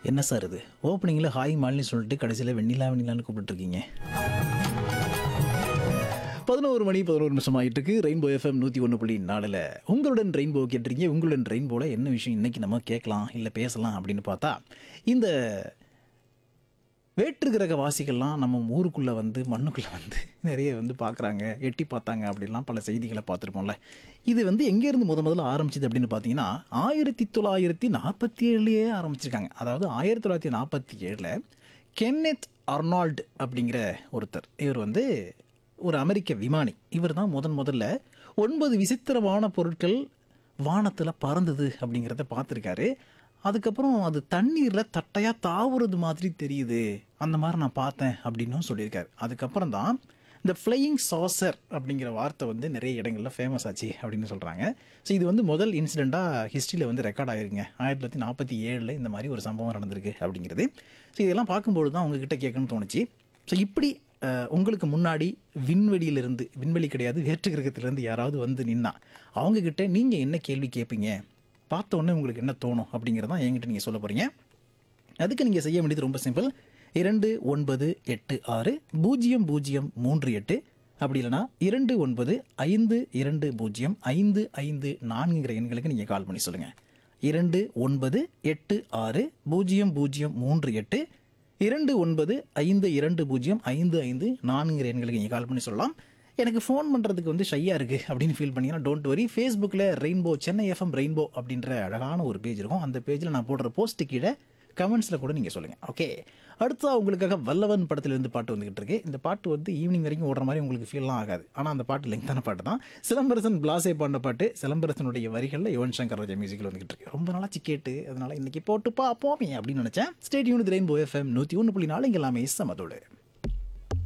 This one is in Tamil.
என்ன சார் இது ஓப்பனிங்கில் ஹாய் மாலினி சொல்லிட்டு கடைசியில் வெண்ணிலா வெண்ணிலான்னு கூப்பிட்டுருக்கீங்க பதினோரு மணி பதினோரு நிமிஷம் ஆகிட்டு இருக்கு ரெயின்போ எஃப்எம் நூற்றி ஒன்று புள்ளி நாலில் உங்களுடன் ரெயின்போ கேட்டிருக்கீங்க உங்களுடன் ரெயின்போவில் என்ன விஷயம் இன்னைக்கு நம்ம கேட்கலாம் இல்லை பேசலாம் அப்படின்னு பார்த்தா இந்த வேற்று கிரக வாசிகள்லாம் நம்ம ஊருக்குள்ளே வந்து மண்ணுக்குள்ளே வந்து நிறைய வந்து பார்க்குறாங்க எட்டி பார்த்தாங்க அப்படிலாம் பல செய்திகளை பார்த்துருப்போம்ல இது வந்து எங்கேருந்து முத முதல்ல ஆரம்பிச்சது அப்படின்னு பார்த்தீங்கன்னா ஆயிரத்தி தொள்ளாயிரத்தி நாற்பத்தி ஏழுலேயே ஆரம்பிச்சிருக்காங்க அதாவது ஆயிரத்தி தொள்ளாயிரத்தி நாற்பத்தி ஏழில் கென்னெத் அர்னால்டு அப்படிங்கிற ஒருத்தர் இவர் வந்து ஒரு அமெரிக்க விமானி இவர் தான் முதன் முதல்ல ஒன்பது விசித்திரமான பொருட்கள் வானத்தில் பறந்தது அப்படிங்கிறத பார்த்துருக்காரு அதுக்கப்புறம் அது தண்ணீரில் தட்டையாக தாவுறது மாதிரி தெரியுது அந்த மாதிரி நான் பார்த்தேன் அப்படின்னும் சொல்லியிருக்காரு அதுக்கப்புறம் தான் இந்த ஃப்ளையிங் சாசர் அப்படிங்கிற வார்த்தை வந்து நிறைய இடங்களில் ஃபேமஸ் ஆச்சு அப்படின்னு சொல்கிறாங்க ஸோ இது வந்து முதல் இன்சிடெண்ட்டாக ஹிஸ்ட்ரியில் வந்து ரெக்கார்ட் ஆகிருங்க ஆயிரத்தி தொள்ளாயிரத்தி நாற்பத்தி ஏழில் இந்த மாதிரி ஒரு சம்பவம் நடந்திருக்கு அப்படிங்கிறது ஸோ இதெல்லாம் பார்க்கும்போது தான் உங்ககிட்ட கேட்கணும்னு தோணுச்சு ஸோ இப்படி அஹ், உங்களுக்கு முன்னாடி விண்வெளியிலிருந்து விண்வெளி கிடையாது வேற்று கிரகத்திலிருந்து யாராவது வந்து நின்னா அவங்கக்கிட்ட நீங்கள் என்ன கேள்வி கேட்பீங்க பார்த்த உடனே உங்களுக்கு என்ன தோணும் அப்படிங்கிறதான் என்கிட்ட நீங்கள் சொல்ல போகிறீங்க அதுக்கு நீங்கள் செய்ய வேண்டியது ரொம்ப சிம்பிள் இரண்டு ஒன்பது எட்டு ஆறு பூஜ்ஜியம் பூஜ்ஜியம் மூன்று எட்டு அப்படி இல்லைனா இரண்டு ஒன்பது ஐந்து இரண்டு பூஜ்ஜியம் ஐந்து ஐந்து நான்குங்கிற எண்களுக்கு நீங்கள் கால் பண்ணி சொல்லுங்கள் இரண்டு ஒன்பது எட்டு ஆறு பூஜ்ஜியம் பூஜ்ஜியம் மூன்று எட்டு இரண்டு ஒன்பது ஐந்து இரண்டு பூஜ்ஜியம் ஐந்து ஐந்து நான்குங்கிற எண்களுக்கு நீங்கள் கால் பண்ணி சொல்லலாம் எனக்கு ஃபோன் பண்ணுறதுக்கு வந்து ஷையாக இருக்குது அப்படின்னு ஃபீல் பண்ணீங்கன்னா டோன்ட் வரி ஃபேஸ்புக்கில் ரெயின்போ சென்னை எஃப்எம் ரெயின்போ அப்படின்ற அழகான ஒரு பேஜ் இருக்கும் அந்த பேஜில் நான் போடுற போஸ்ட்டு கீழே கமெண்ட்ஸில் கூட நீங்கள் சொல்லுங்கள் ஓகே அடுத்தா உங்களுக்காக வல்லவன் படத்துலேருந்து பாட்டு வந்துகிட்டு இருக்கு இந்த பாட்டு வந்து ஈவினிங் வரைக்கும் ஓடுற மாதிரி உங்களுக்கு ஃபீல்லாம் ஆகாது ஆனால் அந்த பாட்டு லெங்தான பாட்டு தான் சிலம்பரசன் பிளாஸே பாடின பாட்டு சிலம்பரசனுடைய வரிகளில் யுவன் சங்கர் ராஜா மியூசிக்கில் வந்துகிட்டு இருக்கு ரொம்ப நாளாச்சு கேட்டு அதனால இன்னைக்கு போட்டு பார்ப்போமே அப்படின்னு நினச்சேன் ஸ்டேட் யூனிட் ரெயின்போ எஃப்எம் நூற்றி ஒன்று புள்ளி நாலு இங்கே எல்லாமே சமதோடு